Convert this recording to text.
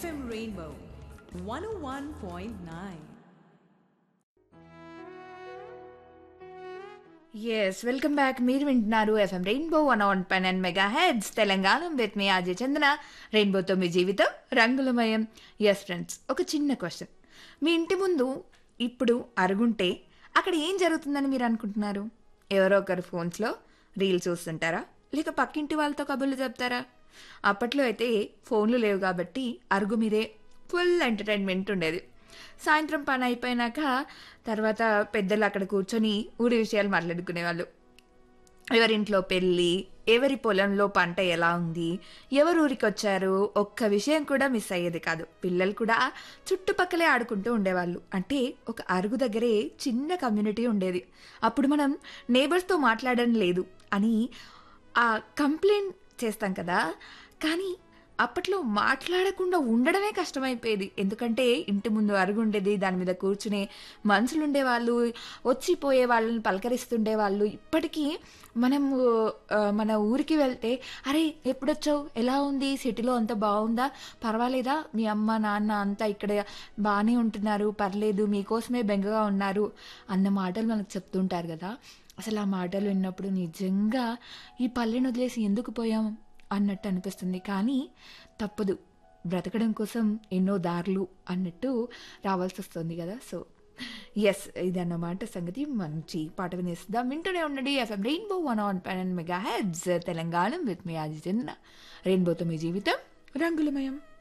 FM Rainbow 101.9. Yes welcome back మీరు వింటున్నారు FM Rainbow one one pen and mega heads Telangana with మీ అజయ్ చందన రెయిన్బోతో మీ జీవితం రంగులమయం ఎస్ ఫ్రెండ్స్ ఒక చిన్న క్వశ్చన్ మీ ఇంటి ముందు ఇప్పుడు అరుగుంటే అక్కడ ఏం జరుగుతుందని మీరు అనుకుంటున్నారు ఎవరో ఒకరు ఫోన్స్లో రీల్స్ చూస్తుంటారా లేక పక్కింటి వాళ్ళతో కబుర్లు చెప్తారా అప్పట్లో అయితే ఫోన్లు లేవు కాబట్టి అరుగు మీదే ఫుల్ ఎంటర్టైన్మెంట్ ఉండేది సాయంత్రం పని అయిపోయినాక తర్వాత పెద్దలు అక్కడ కూర్చొని ఊరి విషయాలు మాట్లాడుకునేవాళ్ళు ఎవరింట్లో పెళ్ళి ఎవరి పొలంలో పంట ఎలా ఉంది ఎవరు ఊరికి వచ్చారు ఒక్క విషయం కూడా మిస్ అయ్యేది కాదు పిల్లలు కూడా చుట్టుపక్కలే ఆడుకుంటూ ఉండేవాళ్ళు అంటే ఒక అరుగు దగ్గరే చిన్న కమ్యూనిటీ ఉండేది అప్పుడు మనం నేబర్స్తో మాట్లాడడం లేదు అని ఆ కంప్లైంట్ చేస్తాం కదా కానీ అప్పట్లో మాట్లాడకుండా ఉండడమే కష్టమైపోయేది ఎందుకంటే ఇంటి ముందు అరుగు ఉండేది దాని మీద కూర్చునే మనుషులు ఉండేవాళ్ళు వచ్చిపోయే వాళ్ళని పలకరిస్తుండే వాళ్ళు ఇప్పటికీ మనం ఆ, మన ఊరికి వెళ్తే అరే ఎప్పుడొచ్చావు ఎలా ఉంది సిటీలో అంత బాగుందా పర్వాలేదా మీ అమ్మ నాన్న అంతా ఇక్కడ బాగానే ఉంటున్నారు పర్లేదు మీకోసమే బెంగగా ఉన్నారు అన్న మాటలు మనకు చెప్తుంటారు కదా అసలు ఆ మాటలు విన్నప్పుడు నిజంగా ఈ పల్లెని వదిలేసి ఎందుకు పోయాం అన్నట్టు అనిపిస్తుంది కానీ తప్పదు బ్రతకడం కోసం ఎన్నో దారులు అన్నట్టు రావాల్సి వస్తుంది కదా సో ఎస్ ఇదన్నమాట సంగతి మంచి పాట వినేస్తుందాం వింటూనే ఉండండి FM Rainbow one on pen and mega heads Telangana with మీ ఆజిచంద్ర రెయిన్బోతో మీ జీవితం రంగులమయం